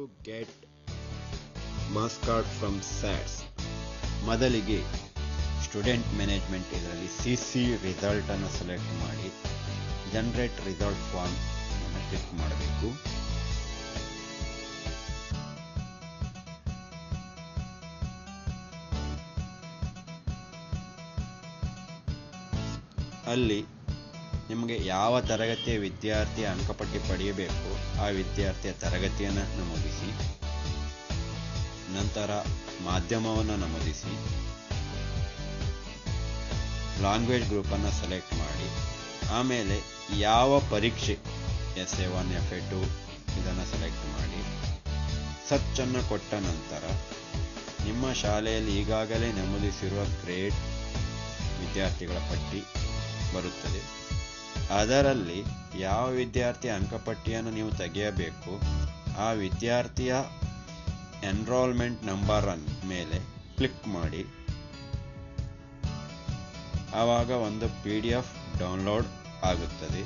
get marks card from SATS ಮೊದಲಿಗೆ student management ಇದರಲ್ಲಿ C C result ಅನ್ನು select ಮಾಡಿ ಜನರೇಟ್ ರಿಸಲ್ಟ್ ಫಾರ್ಮ್ ಅನ್ನು ಕ್ಲಿಕ್ ಮಾಡಬೇಕು ಅಲ್ಲಿ ನಿಮಗೆ ಯಾವ ತರಗತಿಯ ವಿದ್ಯಾರ್ಥಿ ಅಂಕಪಟ್ಟಿ ಪಡೆಯಬೇಕು ಆ ವಿದ್ಯಾರ್ಥಿಯ ತರಗತಿಯನ್ನು ನಮೂದಿಸಿ ನಂತರ ಮಾಧ್ಯಮವನ್ನು ನಮೂದಿಸಿ ಲ್ಯಾಂಗ್ವೇಜ್ ಗ್ರೂಪನ್ನು ಸೆಲೆಕ್ಟ್ ಮಾಡಿ ಆಮೇಲೆ ಯಾವ ಪರೀಕ್ಷೆ S A one F A two ಇದನ್ನು ಸೆಲೆಕ್ಟ್ ಮಾಡಿ ಸರ್ಚನ್ನು ಕೊಟ್ಟ ನಂತರ ನಿಮ್ಮ ಶಾಲೆಯಲ್ಲಿ ಈಗಾಗಲೇ ನಮೂದಿಸಿರುವ ಗ್ರೇಡ್ ವಿದ್ಯಾರ್ಥಿಗಳ ಪಟ್ಟಿ ಬರುತ್ತದೆ ಅದರಲ್ಲಿ ಯಾವ ವಿದ್ಯಾರ್ಥಿ ಅಂಕಪಟ್ಟಿಯನ್ನು ನೀವು ತೆಗೆಯಬೇಕು ಆ ವಿದ್ಯಾರ್ಥಿಯ ಎನ್ರೋಲ್ಮೆಂಟ್ ನಂಬರ್ ಮೇಲೆ ಕ್ಲಿಕ್ ಮಾಡಿ ಆವಾಗ ಒಂದು ಪಿ ಡಿ ಎಫ್ ಡೌನ್ಲೋಡ್ ಆಗುತ್ತದೆ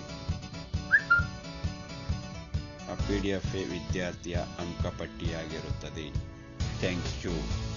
ಆ ಪಿ ಡಿ ಎಫ್ ವಿದ್ಯಾರ್ಥಿಯ ಅಂಕಪಟ್ಟಿಯಾಗಿರುತ್ತದೆ ಥ್ಯಾಂಕ್ ಯು